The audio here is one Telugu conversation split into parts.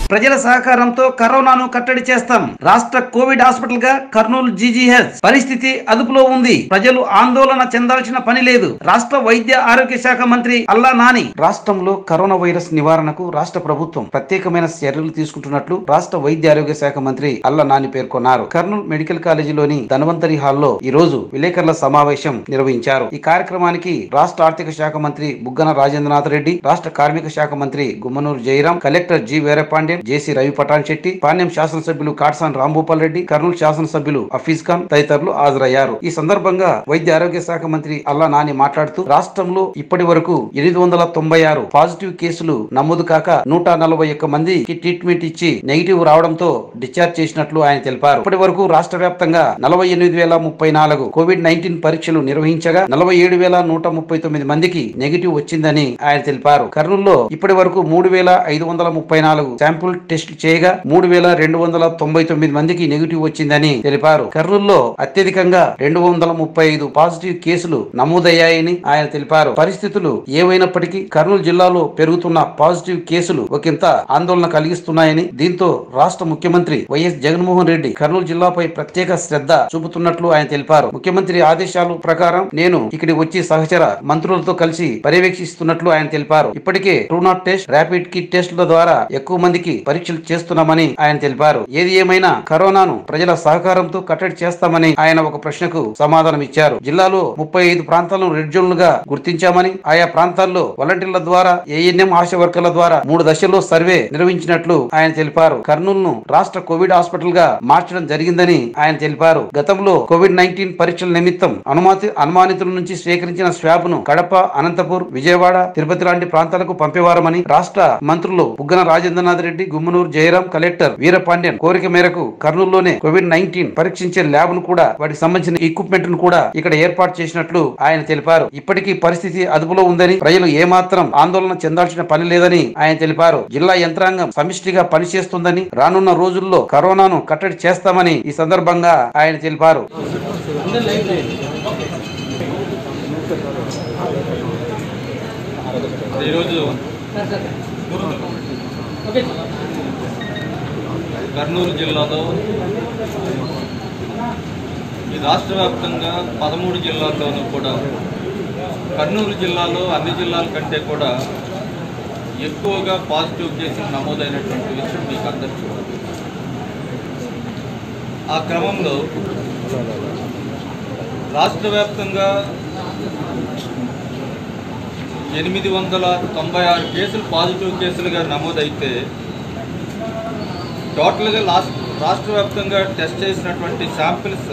ప్రజల సహకారంతో కరోనాను కట్టడి చేస్తాం రాష్ట్ర కోవిడ్ హాస్పిటల్ గా కర్నూలు జీజీహెచ్ పరిస్థితి అదుపులో ఉంది ప్రజలు ఆందోళన చెందాల్సిన పని లేదు రాష్ట్ర వైద్య ఆరోగ్య శాఖ మంత్రి అల్లా నాని రాష్ట్రంలో కరోనా వైరస్ నివారణకు రాష్ట్ర ప్రభుత్వం ప్రత్యేకమైన చర్యలు తీసుకుంటున్నట్లు రాష్ట్ర వైద్య ఆరోగ్య శాఖ మంత్రి అల్లా నాని పేర్కొన్నారు కర్నూలు మెడికల్ కాలేజీలోని ధన్వంతరి హాల్లో ఈ రోజు విలేకరుల సమావేశం నిర్వహించారు ఈ కార్యక్రమానికి రాష్ట్ర ఆర్థిక శాఖ మంత్రి బుగ్గన రాజేంద్రనాథ్ రెడ్డి రాష్ట్ర కార్మిక శాఖ మంత్రి Gummanur Jayaram collector G Veerapandian JC Ravi Pattanshetti Panyam శాసనసభ్యులు కాట్సాన్ రాంభూపాల్ రెడ్డి కర్నూలు శాసనసభ్యులు హఫీజ్ ఖాన్ తదితరులు హాజరయ్యారు ఈ సందర్భంగా వైద్య ఆరోగ్య శాఖ మంత్రి అల్లా నాని మాట్లాడుతూ రాష్ట్రంలో ఇప్పటి వరకు ఎనిమిది వందల తొంభై ఆరు పాజిటివ్ కేసులు నమోదు కాక నూట నలభై ఒక్క మందికి ట్రీట్మెంట్ ఇచ్చి నెగిటివ్ రావడంతో డిశ్చార్జ్ చేసినట్లు ఆయన తెలిపారు ఇప్పటి వరకు రాష్ట్ర వ్యాప్తంగా నలభై ఎనిమిది వేల ముప్పై నాలుగు కోవిడ్ నైన్టీన్ పరీక్షలు నిర్వహించగా నలభై ఏడు వేల నూట ముప్పై తొమ్మిది మందికి నెగిటివ్ వచ్చిందని ఆయన తెలిపారు కర్నూలులో ఇప్పటి వరకు మూడు వేల ఐదు వందల ముప్పై నాలుగు శాంపుల్ టెస్ట్ చేయగా మూడు వేల రెండు వందల తొంభై తొమ్మిది మందికి నెగిటివ్ వచ్చిందని తెలిపారు కర్నూలులో అత్యధికంగా రెండు వందల ముప్పై ఐదు పాజిటివ్ కేసులు నమోదయ్యాయని ఆయన తెలిపారు పరిస్థితులు ఏవైనప్పటికీ కర్నూలు జిల్లాలో పెరుగుతున్న పాజిటివ్ కేసులు ఒకంత ఆందోళన కలిగిస్తున్నాయని దీంతో రాష్ట్ర ముఖ్యమంత్రి వైఎస్ జగన్మోహన్ రెడ్డి కర్నూలు జిల్లాపై ప్రత్యేక శ్రద్ధ చూపుతున్నట్లు ఆయన తెలిపారు ముఖ్యమంత్రి ఆదేశాలు ప్రకారం నేను ఇక్కడికి వచ్చి సహచర మంత్రులతో కలిసి పర్యవేక్షిస్తున్నట్లు ఆయన తెలిపారు ఇప్పటికే Truenat test rapid kit టెస్టుల ద్వారా ఎక్కువ మందికి పరీక్షలు చేస్తున్నామని ఆయన తెలిపారు ఏది ఏమైనా కరోనాను ప్రజల సహకారంతో కట్టడి చేస్తామని ఆయన ఒక ప్రశ్నకు సమాధానం ఇచ్చారు జిల్లాలో ముప్పై ఐదు ప్రాంతాలను రెడ్ జోన్లుగా గుర్తించామని ఆయా ప్రాంతాల్లో వాలంటీర్ల ద్వారా ఏఎన్ఎం ఆశా వర్కర్ల ద్వారా మూడు దశల్లో సర్వే నిర్వహించినట్లు ఆయన తెలిపారు కర్నూలును రాష్ట్ర కోవిడ్ హాస్పిటల్ గా మార్చడం జరిగిందని ఆయన తెలిపారు గతంలో కోవిడ్ నైన్టీన్ పరీక్షల నిమిత్తం అనుమతి అనుమానితుల నుంచి స్వీకరించిన స్వాబ్ ను కడప అనంతపూర్ విజయవాడ తిరుపతి లాంటి ప్రాంతాలకు పంపేవారమని రాష్ట్ర మంత్రులు బుగ్గన రాజేంద్రనాథ్ రెడ్డి గుమ్మనూరు జయరాం కలెక్టర్ వీరపాండ్యన్ కోరిక మేరకు కర్నూలులోనే కోవిడ్ నైన్టీన్ పరీక్షించే ల్యాబ్ ను కూడా వాటికి సంబంధించిన ఎక్విప్మెంట్ ను కూడా ఇక్కడ ఏర్పాటు చేసినట్లు ఆయన తెలిపారు ఇప్పటికీ పరిస్థితి అదుపులో ఉందని ప్రజలు ఏమాత్రం ఆందోళన చెందాల్సిన పని లేదని ఆయన తెలిపారు జిల్లా యంత్రాంగం సమిష్టిగా పనిచేస్తుందని రానున్న రోజుల్లో కరోనాను కట్టడి చేస్తామని ఈ సందర్భంగా ఆయన తెలిపారు ఈరోజు కర్నూలు జిల్లాలో ఈ రాష్ట్ర వ్యాప్తంగా పదమూడు జిల్లాల్లోనూ కూడా కర్నూలు జిల్లాలో అన్ని జిల్లాల కంటే కూడా ఎక్కువగా పాజిటివ్ కేసులు నమోదైనటువంటి విషయం మీకు అందరికీ తెలుసు. ఆ క్రమంలో రాష్ట్ర వ్యాప్తంగా ఎనిమిది వందల తొంభై ఆరు కేసులు పాజిటివ్ కేసులుగా నమోదైతే టోటల్గా లాస్ట్ రాష్ట్ర వ్యాప్తంగా టెస్ట్ చేసినటువంటి శాంపిల్స్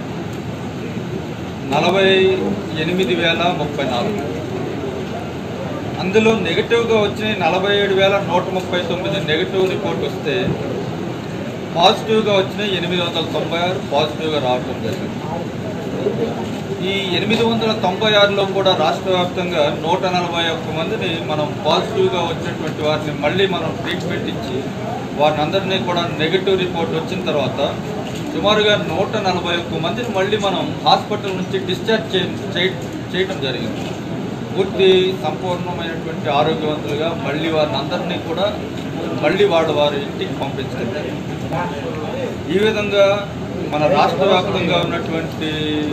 నలభై ఎనిమిది వేల ముప్పై నాలుగు అందులో నెగిటివ్గా వచ్చిన నలభై ఏడు వేల నూట ముప్పై తొమ్మిది నెగిటివ్ రిపోర్ట్ వస్తే పాజిటివ్గా వచ్చిన ఎనిమిది వందల తొంభై ఆరు పాజిటివ్గా రావడం జరిగింది ఈ ఎనిమిది వందల తొంభై ఆరులో కూడా రాష్ట్ర వ్యాప్తంగా నూట నలభై ఒక్క మందిని మనం పాజిటివ్గా వచ్చినటువంటి వారిని మళ్ళీ మనం ట్రీట్మెంట్ ఇచ్చి వారిని అందరినీ కూడా నెగిటివ్ రిపోర్ట్ వచ్చిన తర్వాత సుమారుగా నూట నలభై ఒక్క మందిని మళ్ళీ మనం హాస్పిటల్ నుంచి డిశ్చార్జ్ చే చేయ- చేయటం జరిగింది పూర్తి సంపూర్ణమైనటువంటి ఆరోగ్యవంతులుగా మళ్ళీ వారిని అందరినీ కూడా మళ్ళీ వాళ్ళ వారి ఇంటికి పంపించడం జరిగింది ఈ విధంగా మన రాష్ట్ర వ్యాప్తంగా ఉన్నటువంటి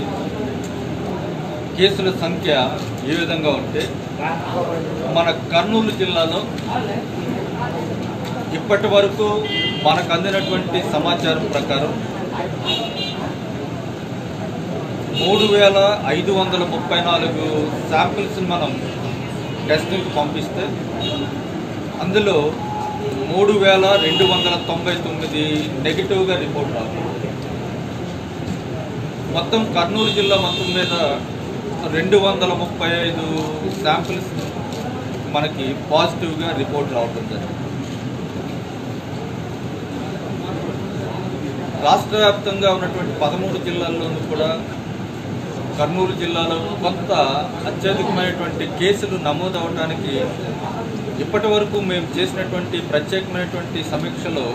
కేసుల సంఖ్య ఏ విధంగా ఉంటే మన కర్నూలు జిల్లాలో ఇప్పటి వరకు మనకు అందినటువంటి సమాచారం ప్రకారం మూడు వేల ఐదు వందల ముప్పై నాలుగు శాంపిల్స్ మనం టెస్టింగ్కి పంపిస్తే అందులో మూడు వేల రెండు వందల తొంభై తొమ్మిది నెగిటివ్గా రిపోర్ట్ రావాలి మొత్తం కర్నూలు జిల్లా మొత్తం మీద రెండు వందల ముప్పై ఐదు శాంపిల్స్ మనకి పాజిటివ్గా రిపోర్ట్ రావడం జరిగింది రాష్ట్ర వ్యాప్తంగా ఉన్నటువంటి పదమూడు జిల్లాల్లోనూ కూడా కర్నూలు జిల్లాలో కొంత అత్యధికమైనటువంటి కేసులు నమోదవడానికి ఇప్పటి వరకు మేము చేసినటువంటి ప్రత్యేకమైనటువంటి సమీక్షలో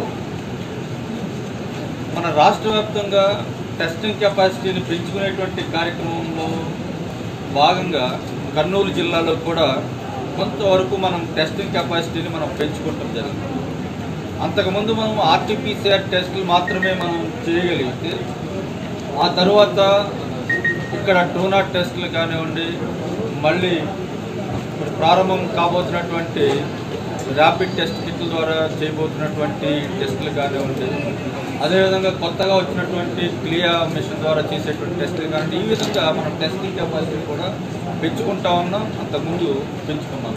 మన రాష్ట్ర వ్యాప్తంగా టెస్టింగ్ కెపాసిటీని పెంచుకునేటువంటి కార్యక్రమంలో భాగంగా కర్నూలు జిల్లాలో కూడా కొంతవరకు మనం టెస్టింగ్ కెపాసిటీని మనం పెంచుకుంటాం జరిగింది అంతకుముందు మనం ఆర్టీపీసీఆర్ టెస్టులు మాత్రమే మనం చేయగలిగితే ఆ తర్వాత ఇక్కడ టూనాట్ టెస్టులు కానివ్వండి మళ్ళీ ఇప్పుడు ప్రారంభం కాబోతున్నటువంటి ర్యాపిడ్ టెస్ట్ కిట్ల ద్వారా చేయబోతున్నటువంటి టెస్టులు కానివ్వండి అదేవిధంగా కొత్తగా వచ్చినటువంటి క్లియా మిషన్ ద్వారా చేసేటువంటి టెస్టులు కానివ్వండి ఈ విధంగా మనం టెస్టింగ్ కెపాసిటీ కూడా పెంచుకుంటా ఉన్నాం అంతకుముందు పెంచుకున్నాం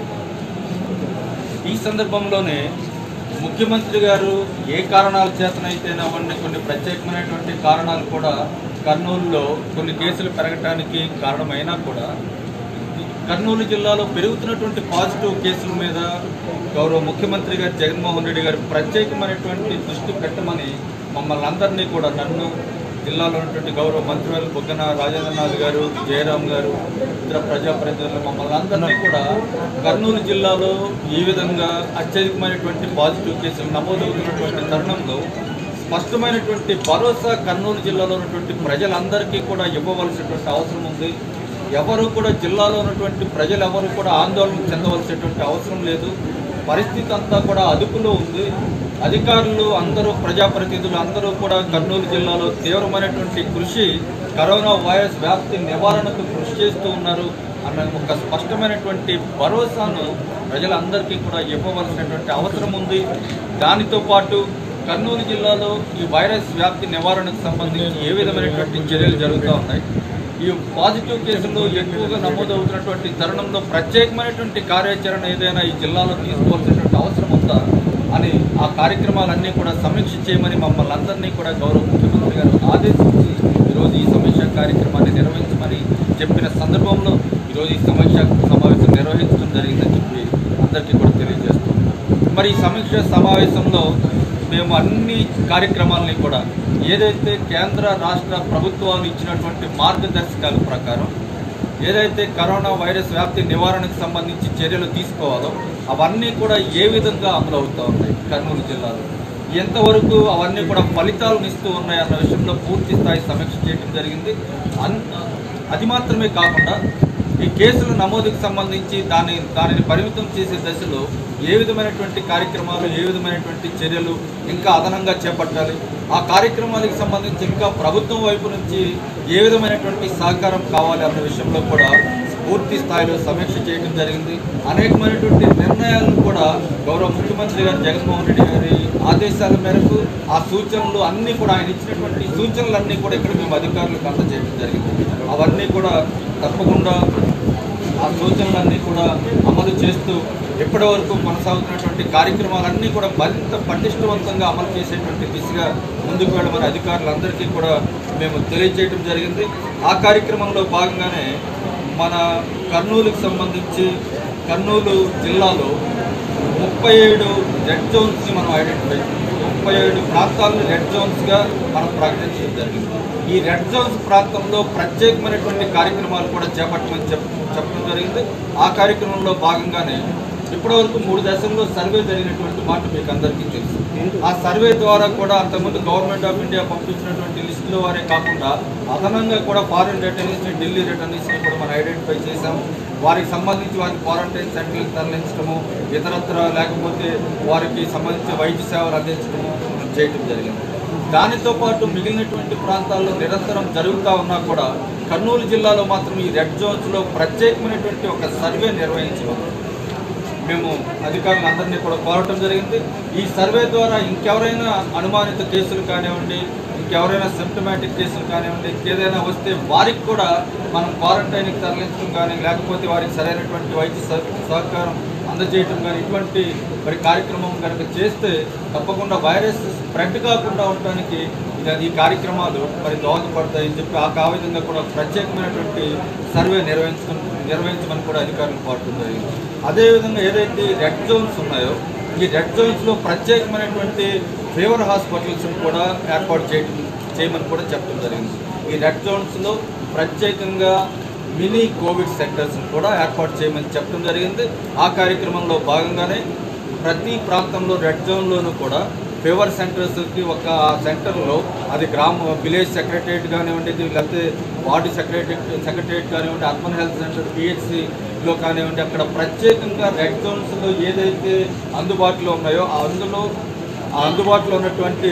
ఈ సందర్భంలోనే ముఖ్యమంత్రి గారు ఏ కారణాల చేతనైతేనవ్వండి కొన్ని ప్రత్యేకమైనటువంటి కారణాలు కూడా కర్నూలులో కొన్ని కేసులు పెరగటానికి కారణమైనా కూడా కర్నూలు జిల్లాలో పెరుగుతున్నటువంటి పాజిటివ్ కేసుల మీద గౌరవ ముఖ్యమంత్రి గారు జగన్మోహన్ రెడ్డి గారు ప్రత్యేకమైనటువంటి దృష్టి పెట్టమని మమ్మల్ని అందరినీ కూడా నన్ను జిల్లాలో ఉన్నటువంటి గౌరవ మంత్రివర్యులు బొగ్గన రాజేంద్రనాథ్ గారు జయరాం గారు ఇతర ప్రజాప్రతినిధులు మమ్మల్ని అందరినీ కూడా కర్నూలు జిల్లాలో ఈ విధంగా అత్యధికమైనటువంటి పాజిటివ్ కేసులు నమోదవుతున్నటువంటి తరుణంలో స్పష్టమైనటువంటి భరోసా కర్నూలు జిల్లాలో ఉన్నటువంటి ప్రజలందరికీ కూడా ఇవ్వవలసినటువంటి అవసరం ఉంది ఎవరు కూడా జిల్లాలో ఉన్నటువంటి ప్రజలు ఎవరు కూడా ఆందోళన చెందవలసినటువంటి అవసరం లేదు పరిస్థితి అంతా కూడా అదుపులో ఉంది అధికారులు అందరూ ప్రజాప్రతినిధులు అందరూ కూడా కర్నూలు జిల్లాలో తీవ్రమైనటువంటి కృషి కరోనా వైరస్ వ్యాప్తి నివారణకు కృషి చేస్తూ ఉన్నారు అన్న ఒక స్పష్టమైనటువంటి భరోసాను ప్రజలందరికీ కూడా ఇవ్వవలసినటువంటి అవసరం ఉంది దానితో పాటు కర్నూలు జిల్లాలో ఈ వైరస్ వ్యాప్తి నివారణకు సంబంధించి ఏ విధమైనటువంటి చర్యలు జరుగుతూ ఉన్నాయి ఈ పాజిటివ్ కేసులు ఎక్కువగా నమోదవుతున్నటువంటి తరుణంలో ప్రత్యేకమైనటువంటి కార్యాచరణ ఏదైనా ఈ జిల్లాలో తీసుకోవాల్సినటువంటి అవసరం ఉందా అని ఆ కార్యక్రమాలన్నీ కూడా సమీక్ష చేయమని మమ్మల్ని అందరినీ కూడా గౌరవ ముఖ్యమంత్రి గారు ఆదేశించి ఈరోజు ఈ సమీక్ష కార్యక్రమాన్ని నిర్వహించమని చెప్పిన సందర్భంలో ఈరోజు ఈ సమీక్ష సమావేశం నిర్వహించడం జరిగిందని చెప్పి అందరికీ కూడా తెలియజేస్తున్నాం మరి ఈ సమీక్ష సమావేశంలో మేము అన్ని కార్యక్రమాలని కూడా ఏదైతే కేంద్ర రాష్ట్ర ప్రభుత్వాలు ఇచ్చినటువంటి మార్గదర్శకాల ప్రకారం ఏదైతే కరోనా వైరస్ వ్యాప్తి నివారణకు సంబంధించి చర్యలు తీసుకోవాలో అవన్నీ కూడా ఏ విధంగా అమలు అవుతూ ఉన్నాయి కర్నూలు జిల్లాలో ఎంతవరకు అవన్నీ కూడా ఫలితాలను ఇస్తూ ఉన్నాయి అన్న విషయంలో పూర్తి స్థాయి సమీక్ష చేయడం జరిగింది అన్ అది మాత్రమే కాకుండా ఈ కేసుల నమోదుకు సంబంధించి దాని దానిని పరిమితం చేసే దశలో ఏ విధమైనటువంటి కార్యక్రమాలు ఏ విధమైనటువంటి చర్యలు ఇంకా అదనంగా చేపట్టాలి ఆ కార్యక్రమాలకు సంబంధించి ఇంకా ప్రభుత్వం వైపు నుంచి ఏ విధమైనటువంటి సహకారం కావాలి అన్న విషయంలో కూడా పూర్తి స్థాయిలో సమీక్ష చేయడం జరిగింది అనేకమైనటువంటి నిర్ణయాలను కూడా గౌరవ ముఖ్యమంత్రి గారు జగన్మోహన్ రెడ్డి గారి ఆదేశాల మేరకు ఆ సూచనలు అన్నీ కూడా ఆయన ఇచ్చినటువంటి సూచనలన్నీ కూడా ఇక్కడ మేము అధికారులకు అందజేయడం జరిగింది అవన్నీ కూడా తప్పకుండా ఆ సూచనలన్నీ కూడా అమలు చేస్తూ ఇప్పటి వరకు కొనసాగుతున్నటువంటి కార్యక్రమాలన్నీ కూడా మరింత పటిష్టవంతంగా అమలు చేసేటువంటి దిశగా ముందుకు వెళ్ళమని అధికారులందరికీ కూడా మేము తెలియజేయడం జరిగింది ఆ కార్యక్రమంలో భాగంగానే మన కర్నూలుకి సంబంధించి కర్నూలు జిల్లాలో ముప్పై ఏడు రెడ్ జోన్స్ని మనం ఐడెంటిఫై ముప్పై ఏడు ప్రాంతాలను రెడ్ జోన్స్గా మనం ప్రకటించడం జరిగింది ఈ రెడ్ జోన్స్ ప్రాంతంలో ప్రత్యేకమైనటువంటి కార్యక్రమాలు కూడా చేపట్టమని చెప్ చెప్పడం జరిగింది ఆ కార్యక్రమంలో భాగంగానే ఇప్పటివరకు మూడు దశల్లో సర్వే జరిగినటువంటి మాట మీకు అందరికీ తెలుసు ఆ సర్వే ద్వారా కూడా అంతకుముందు గవర్నమెంట్ ఆఫ్ ఇండియా పంపించినటువంటి లిస్టులో వారే కాకుండా అదనంగా కూడా ఫారిన్ రిటర్నీస్ని ఢిల్లీ రిటర్నీస్ని కూడా మనం ఐడెంటిఫై చేశాము వారికి సంబంధించి వారిని క్వారంటైన్ సెంటర్లకు తరలించడము ఇతరత్ర లేకపోతే వారికి సంబంధించిన వైద్య సేవలు అందించడము మనం చేయడం జరిగింది దానితో పాటు మిగిలినటువంటి ప్రాంతాల్లో నిరంతరం జరుగుతూ ఉన్నా కూడా కర్నూలు జిల్లాలో మాత్రం ఈ రెడ్ జోన్స్లో ప్రత్యేకమైనటువంటి ఒక సర్వే నిర్వహించడం మేము అధికారులందరినీ కూడా కోరటం జరిగింది ఈ సర్వే ద్వారా ఇంకెవరైనా అనుమానిత కేసులు కానివ్వండి ఇంకెవరైనా సిమ్టమాటిక్ కేసులు కానివ్వండి ఇంకేదైనా వస్తే వారికి కూడా మనం క్వారంటైన్కి తరలించడం కానీ లేకపోతే వారికి సరైనటువంటి వైద్య సహ- సహకారం అందజేయటం కానీ ఇటువంటి మరి కార్యక్రమం కనుక చేస్తే తప్పకుండా వైరస్ స్ప్రెడ్ కాకుండా ఉండడానికి ఇది- ఈ కార్యక్రమాలు మరి దోహదపడతాయని చెప్పి ఆ కా విధంగా కూడా ప్రత్యేకమైనటువంటి సర్వే నిర్వహించడం నిర్వహించమని కూడా అధికారులు కోరటం జరిగింది అదేవిధంగా ఏదైతే రెడ్ జోన్స్ ఉన్నాయో ఈ రెడ్ జోన్స్లో ప్రత్యేకమైనటువంటి ఫీవర్ హాస్పిటల్స్ కూడా ఏర్పాటు చేయడం చేయమని కూడా చెప్పడం జరిగింది ఈ రెడ్ జోన్స్లో ప్రత్యేకంగా మినీ కోవిడ్ సెంటర్స్ కూడా ఏర్పాటు చేయమని చెప్పడం జరిగింది ఆ కార్యక్రమంలో భాగంగానే ప్రతి ప్రాంతంలో రెడ్ జోన్లోనూ కూడా ఫీవర్ సెంటర్స్కి ఒక సెంటర్లో అది గ్రామ విలేజ్ సెక్రటరియట్ కానివ్వండి లేకపోతే వార్డు సెక్రటరియట్ సెక్రటరియట్ కానివ్వండి అర్బన్ హెల్త్ సెంటర్ పిహెచ్సిలో కానివ్వండి అక్కడ ప్రత్యేకంగా రెడ్ జోన్స్లో ఏదైతే అందుబాటులో ఉన్నాయో అందులో ఆ అందుబాటులో ఉన్నటువంటి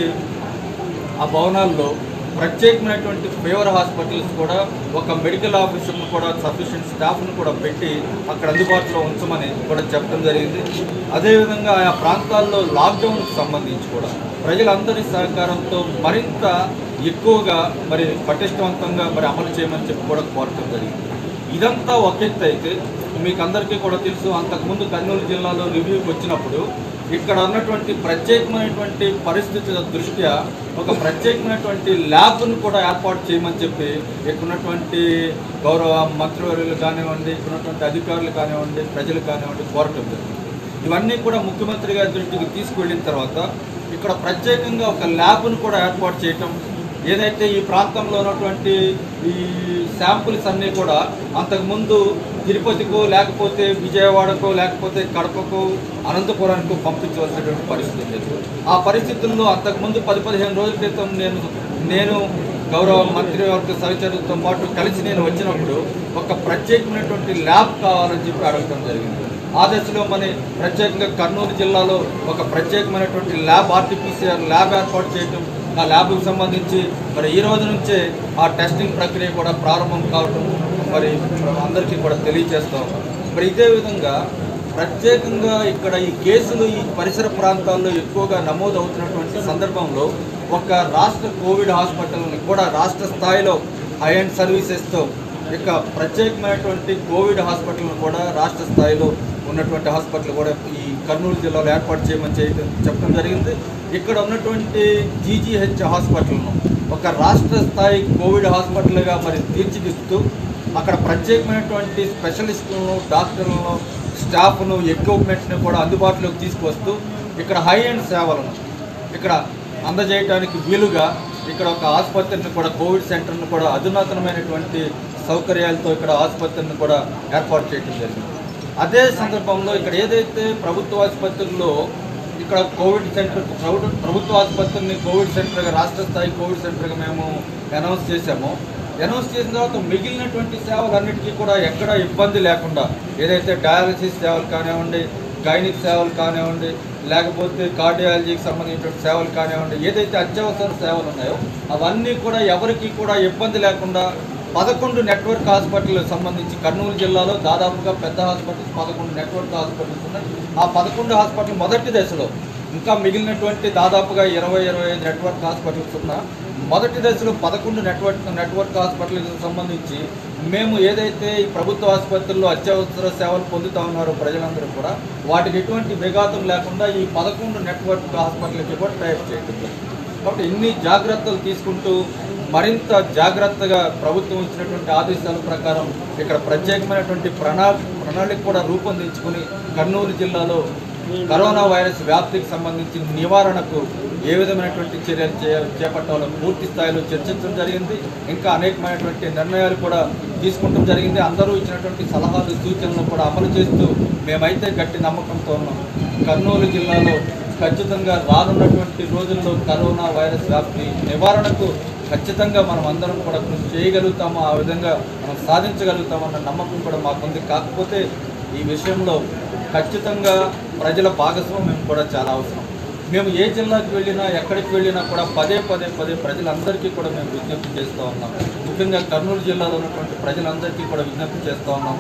ఆ భవనాల్లో ప్రత్యేకమైనటువంటి ఫీవర్ హాస్పిటల్స్ కూడా ఒక మెడికల్ ఆఫీసర్ను కూడా సఫిషియెంట్ స్టాఫ్ను కూడా పెట్టి అక్కడ అందుబాటులో ఉంచమని కూడా చెప్పడం జరిగింది అదేవిధంగా ఆయా ప్రాంతాల్లో లాక్డౌన్కి సంబంధించి కూడా ప్రజలందరి సహకారంతో మరింత ఎక్కువగా మరి పటిష్టవంతంగా మరి అమలు చేయమని చెప్పి కూడా కోరటం జరిగింది ఇదంతా ఒక ఎత్తు అయితే మీకు అందరికీ కూడా తెలుసు అంతకుముందు కర్నూలు జిల్లాలో రివ్యూకి వచ్చినప్పుడు ఇక్కడ ఉన్నటువంటి ప్రత్యేకమైనటువంటి పరిస్థితుల దృష్ట్యా ఒక ప్రత్యేకమైనటువంటి ల్యాబ్ను కూడా ఏర్పాటు చేయమని చెప్పి ఇక్కడ ఉన్నటువంటి గౌరవ మంత్రివర్యులు కానివ్వండి ఇక్కడ ఉన్నటువంటి అధికారులు కానివ్వండి ప్రజలు కానివ్వండి కోరటం జరిగింది ఇవన్నీ కూడా ముఖ్యమంత్రి గారి దృష్టికి తీసుకువెళ్ళిన తర్వాత ఇక్కడ ప్రత్యేకంగా ఒక ల్యాబ్ను కూడా ఏర్పాటు చేయటం ఏదైతే ఈ ప్రాంతంలో ఉన్నటువంటి ఈ శాంపుల్స్ అన్నీ కూడా అంతకుముందు తిరుపతికో లేకపోతే విజయవాడకో లేకపోతే కడపకో అనంతపురానికో పంపించవలసినటువంటి పరిస్థితి లేదు ఆ పరిస్థితుల్లో అంతకుముందు పది పదిహేను రోజుల క్రితం నేను నేను గౌరవ మంత్రివర్గ సహచరులతో పాటు కలిసి నేను వచ్చినప్పుడు ఒక ప్రత్యేకమైనటువంటి ల్యాబ్ కావాలని చెప్పి అడగడం జరిగింది ఆ దశలో మన ప్రత్యేకంగా కర్నూలు జిల్లాలో ఒక ప్రత్యేకమైనటువంటి ల్యాబ్ ఆర్టీపీసీఆర్ ల్యాబ్ ఏర్పాటు చేయడం ఆ ల్యాబ్కు సంబంధించి మరి ఈ రోజు నుంచే ఆ టెస్టింగ్ ప్రక్రియ కూడా ప్రారంభం కావడం మరి అందరికీ కూడా తెలియజేస్తాం మరి ఇదే విధంగా ప్రత్యేకంగా ఇక్కడ ఈ కేసులు ఈ పరిసర ప్రాంతాల్లో ఎక్కువగా నమోదు అవుతున్నటువంటి సందర్భంలో ఒక రాష్ట్ర కోవిడ్ హాస్పిటల్ని కూడా రాష్ట్ర స్థాయిలో హై అండ్ సర్వీసెస్తో ఇక ప్రత్యేకమైనటువంటి కోవిడ్ హాస్పిటల్ను కూడా రాష్ట్ర స్థాయిలో ఉన్నటువంటి హాస్పిటల్ కూడా ఈ కర్నూలు జిల్లాలో ఏర్పాటు చేయమని చేయడం చెప్పడం జరిగింది ఇక్కడ ఉన్నటువంటి జీజీహెచ్ హాస్పిటల్ను ఒక రాష్ట్ర స్థాయి కోవిడ్ హాస్పిటల్గా మరి తీర్చిదిద్దుతూ అక్కడ ప్రత్యేకమైనటువంటి స్పెషలిస్టులను డాక్టర్లను స్టాఫ్ను ఎక్విప్మెంట్ని కూడా అందుబాటులోకి తీసుకువస్తూ ఇక్కడ హై అండ్ సేవలను ఇక్కడ అందజేయడానికి వీలుగా ఇక్కడ ఒక ఆసుపత్రిని కూడా కోవిడ్ సెంటర్ను కూడా అధునాతనమైనటువంటి సౌకర్యాలతో ఇక్కడ ఆసుపత్రిని కూడా ఏర్పాటు చేయడం జరిగింది అదే సందర్భంలో ఇక్కడ ఏదైతే ప్రభుత్వ ఆసుపత్రుల్లో ఇక్కడ కోవిడ్ సెంటర్ ప్రభుత్వ ప్రభుత్వ ఆసుపత్రిని కోవిడ్ సెంటర్గా రాష్ట్ర స్థాయి కోవిడ్ సెంటర్గా మేము అనౌన్స్ చేశామో అనౌన్స్ చేసిన తర్వాత మిగిలినటువంటి సేవలన్నిటికీ కూడా ఎక్కడ ఇబ్బంది లేకుండా ఏదైతే డయాలసిస్ సేవలు కానివ్వండి గైనిక్ సేవలు కానివ్వండి లేకపోతే కార్డియాలజీకి సంబంధించిన సేవలు కానివ్వండి ఏదైతే అత్యవసర సేవలు ఉన్నాయో అవన్నీ కూడా ఎవరికి కూడా ఇబ్బంది లేకుండా పదకొండు నెట్వర్క్ హాస్పిటల్ సంబంధించి కర్నూలు జిల్లాలో దాదాపుగా పెద్ద హాస్పిటల్స్ పదకొండు నెట్వర్క్ హాస్పిటల్స్ ఉన్నాయి ఆ పదకొండు హాస్పిటల్ మొదటి దశలో ఇంకా మిగిలినటువంటి దాదాపుగా ఇరవై ఇరవై ఐదు నెట్వర్క్ హాస్పిటల్స్ ఉన్న మొదటి దశలో పదకొండు నెట్వర్క్ నెట్వర్క్ హాస్పిటల్కి సంబంధించి మేము ఏదైతే ఈ ప్రభుత్వ ఆసుపత్రుల్లో అత్యవసర సేవలు పొందుతా ఉన్నారో ప్రజలందరూ కూడా వాటికి ఎటువంటి విఘాతం లేకుండా ఈ పదకొండు నెట్వర్క్ హాస్పిటల్కి కూడా టైప్ చేయడం జరిగింది. కాబట్టి ఇన్ని జాగ్రత్తలు తీసుకుంటూ మరింత జాగ్రత్తగా ప్రభుత్వం ఇచ్చినటువంటి ఆదేశాల ప్రకారం ఇక్కడ ప్రత్యేకమైనటువంటి ప్రణా ప్రణాళిక కూడా రూపొందించుకుని కర్నూలు జిల్లాలో కరోనా వైరస్ వ్యాప్తికి సంబంధించి నివారణకు ఏ విధమైనటువంటి చర్యలు చే చేపట్టాలో పూర్తి స్థాయిలో చర్చించడం జరిగింది ఇంకా అనేకమైనటువంటి నిర్ణయాలు కూడా తీసుకుంటం జరిగింది అందరూ ఇచ్చినటువంటి సలహాలు సూచనలు కూడా అమలు చేస్తూ మేమైతే గట్టి నమ్మకంతో ఉన్నాం కర్నూలు జిల్లాలో ఖచ్చితంగా రానున్నటువంటి రోజుల్లో కరోనా వైరస్ వ్యాప్తి నివారణకు ఖచ్చితంగా మనం అందరం కూడా కృషి చేయగలుగుతాము ఆ విధంగా మనం సాధించగలుగుతామన్న నమ్మకం కూడా మాకుంది కాకపోతే ఈ విషయంలో ఖచ్చితంగా ప్రజల భాగస్వామ్యం కూడా చాలా అవసరం మేము ఏ జిల్లాకి వెళ్ళినా ఎక్కడికి వెళ్ళినా కూడా పదే పదే పదే ప్రజలందరికీ కూడా మేము విజ్ఞప్తి చేస్తూ ఉన్నాం ముఖ్యంగా కర్నూలు జిల్లాలో ఉన్నటువంటి ప్రజలందరికీ కూడా విజ్ఞప్తి చేస్తూ ఉన్నాం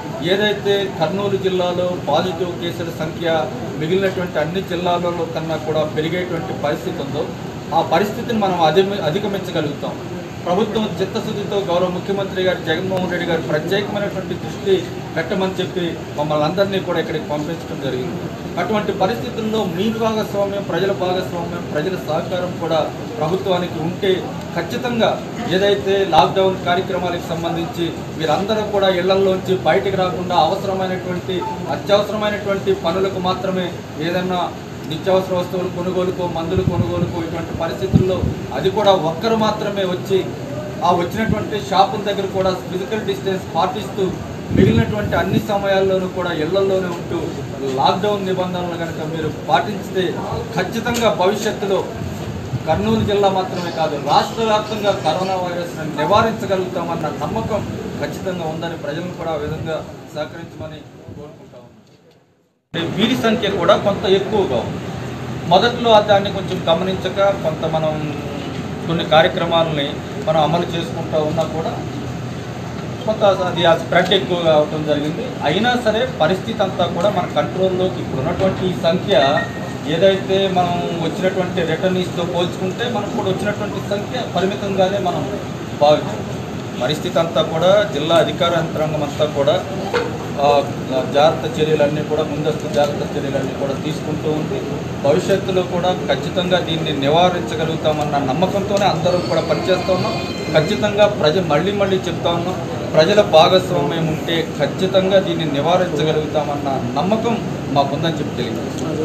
ఏదైతే కర్నూలు జిల్లాలో పాజిటివ్ కేసుల సంఖ్య మిగిలినటువంటి అన్ని జిల్లాలలో కన్నా కూడా పెరిగేటువంటి పరిస్థితి ఉందో ఆ పరిస్థితిని మనం అధిగమి అధిగమించగలుగుతాం ప్రభుత్వం చిత్తశుద్ధితో గౌరవ ముఖ్యమంత్రి గారు జగన్మోహన్ రెడ్డి గారు ప్రత్యేకమైనటువంటి దృష్టి పెట్టమని చెప్పి మమ్మల్ని అందరినీ కూడా ఇక్కడికి పంపించడం జరిగింది అటువంటి పరిస్థితుల్లో మీ భాగస్వామ్యం ప్రజల భాగస్వామ్యం ప్రజల సహకారం కూడా ప్రభుత్వానికి ఉంటే ఖచ్చితంగా ఏదైతే లాక్డౌన్ కార్యక్రమాలకు సంబంధించి వీరందరూ కూడా ఇళ్లలోంచి బయటికి రాకుండా అవసరమైనటువంటి అత్యవసరమైనటువంటి పనులకు మాత్రమే ఏదన్నా నిత్యావసర వస్తువులు కొనుగోలుకో మందులు కొనుగోలుకో ఇటువంటి పరిస్థితుల్లో అది కూడా ఒక్కరు మాత్రమే వచ్చి ఆ వచ్చినటువంటి షాపుల దగ్గర కూడా ఫిజికల్ డిస్టెన్స్ పాటిస్తూ మిగిలినటువంటి అన్ని సమయాల్లోనూ కూడా ఇళ్లలోనే ఉంటూ లాక్డౌన్ నిబంధనలు కనుక మీరు పాటించితే ఖచ్చితంగా భవిష్యత్తులో కర్నూలు జిల్లా మాత్రమే కాదు రాష్ట్ర వ్యాప్తంగా కరోనా వైరస్ను నివారించగలుగుతామన్న నమ్మకం ఖచ్చితంగా ఉందని ప్రజలను కూడా ఆ విధంగా సహకరించమని కోరుకుంటా ఉన్నాం. అంటే వీరి సంఖ్య కూడా కొంత ఎక్కువగా ఉంది మొదట్లో దాన్ని కొంచెం గమనించక కొంత మనం కొన్ని కార్యక్రమాలని మనం అమలు చేసుకుంటూ ఉన్నా కూడా కొంత అది ఆ స్ప్రెడ్ ఎక్కువగా అవడం జరిగింది అయినా సరే పరిస్థితి అంతా కూడా మన కంట్రోల్లోకి ఇప్పుడు ఉన్నటువంటి ఈ సంఖ్య ఏదైతే మనం వచ్చినటువంటి రిటర్నీస్తో పోల్చుకుంటే మనకు కూడా వచ్చినటువంటి సంఖ్య పరిమితంగానే మనం భావించాం పరిస్థితి అంతా కూడా జిల్లా అధికార యంత్రాంగం అంతా కూడా ఆ, జాగ్రత్త చర్యలన్నీ కూడా ముందస్తు జాగ్రత్త చర్యలన్నీ కూడా తీసుకుంటూ ఉంది భవిష్యత్తులో కూడా ఖచ్చితంగా దీన్ని నివారించగలుగుతామన్న నమ్మకంతోనే అందరూ కూడా పనిచేస్తూ ఉన్నాం ఖచ్చితంగా ప్రజ మళ్ళీ మళ్ళీ చెప్తా ఉన్నాం ప్రజల భాగస్వామ్యం ఉంటే ఖచ్చితంగా దీన్ని నివారించగలుగుతామన్న నమ్మకం మాకుందని చెప్పి తెలియదు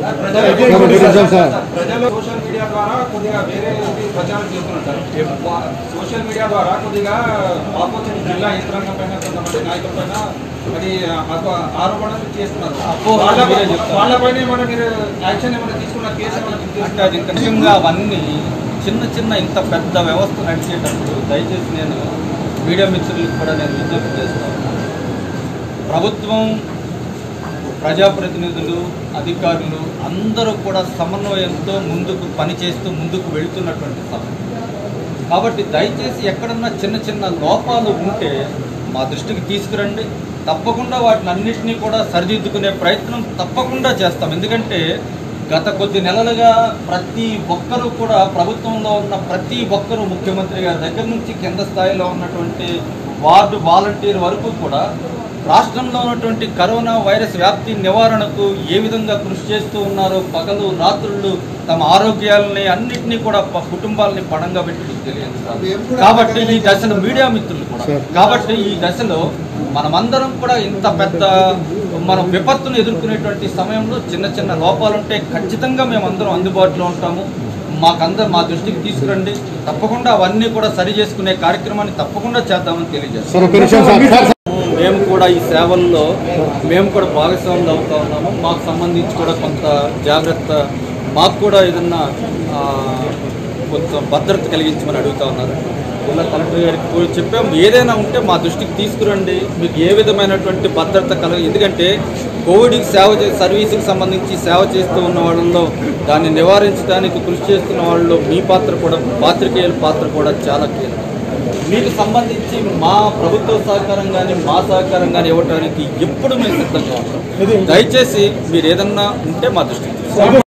ప్రజలు సోషల్ మీడియా ద్వారా కొద్దిగా వేరే ఇది ప్రచారం చేస్తున్నారు సోషల్ మీడియా ద్వారా కొద్దిగా ఆపోజిట్ జిల్లా యంత్రాంగం పైన కొంతమంది నాయకుల పైన అది ఆప- ఆరోపణలు చేస్తున్నారు అపోహలు వాళ్ళ- మీరే చెప్తారు. వాళ్ళపైన ఏమైనా మీరు యాక్షన్ ఏమైనా తీసుకున్న కేసు ఏమైనా అంటే తీసుకున్నారా? అది నిజంగా అవన్నీ చిన్న చిన్న ఇంత పెద్ద వ్యవస్థ నడిచేటప్పుడు దయచేసి నేను మీడియా మిత్రులకు కూడా నేను విజ్ఞప్తి చేస్తాను ప్రభుత్వం ప్రజాప్రతినిధులు అధికారులు అందరూ కూడా సమన్వయంతో ముందుకు పనిచేస్తూ ముందుకు వెళ్తున్నటువంటి సమయం కాబట్టి దయచేసి ఎక్కడన్నా చిన్న చిన్న లోపాలు ఉంటే మా దృష్టికి తీసుకురండి తప్పకుండా వాటిని అన్నింటినీ కూడా సరిదిద్దుకునే ప్రయత్నం తప్పకుండా చేస్తాం ఎందుకంటే గత కొద్ది నెలలుగా ప్రతి ఒక్కరూ కూడా ప్రభుత్వంలో ఉన్న ప్రతి ఒక్కరూ ముఖ్యమంత్రి గారి దగ్గర నుంచి కింద స్థాయిలో ఉన్నటువంటి వార్డు వాలంటీర్ వరకు కూడా రాష్ట్రంలో ఉన్నటువంటి కరోనా వైరస్ వ్యాప్తి నివారణకు ఏ విధంగా కృషి చేస్తూ ఉన్నారో పగలు రాత్రుళ్ళు తమ ఆరోగ్యాలని అన్నింటినీ కూడా ప- కుటుంబాలని పడంగా పెట్టి తెలియదు కాబట్టి ఈ దశలో మీడియా మిత్రులు కూడా కాబట్టి ఈ దశలో మనమందరం కూడా ఇంత పెద్ద మనం విపత్తును ఎదుర్కొనేటువంటి సమయంలో చిన్న చిన్న లోపాలు ఉంటే ఖచ్చితంగా మేమందరం అందుబాటులో ఉంటాము మాకందరం మా దృష్టికి తీసుకురండి తప్పకుండా అవన్నీ కూడా సరి చేసుకునే కార్యక్రమాన్ని తప్పకుండా చేద్దామని తెలియజేస్తాం సార్ ఒక నిమిషం సార్ సార్ మేము కూడా ఈ సేవల్లో మేము కూడా భాగస్వాములు అవుతా ఉన్నాము మాకు సంబంధించి కూడా కొంత జాగ్రత్త మాకు కూడా ఏదన్నా ఆ, కొంచెం భద్రత కలిగించమని అడుగుతా ఉన్నారు జిల్లా కలెక్టర్ గారికి కూడా చెప్పాం ఏదైనా ఉంటే మా దృష్టికి తీసుకురండి మీకు ఏ విధమైనటువంటి భద్రత కలగ ఎందుకంటే కోవిడ్కి సేవ చే సర్వీసుకి సంబంధించి సేవ చేస్తూ ఉన్న వాళ్ళలో దాన్ని నివారించడానికి కృషి చేస్తున్న వాళ్ళలో మీ పాత్ర కూడా పాత్రికేయుల పాత్ర కూడా చాలా కీలకం మీకు సంబంధించి మా ప్రభుత్వ సహకారం కానీ మా సహకారం కానీ ఇవ్వడానికి ఎప్పుడు మేము సిద్ధంగా ఉంటాం దయచేసి మీరు ఏదన్నా ఉంటే మా దృష్టికి తీసుకురండి.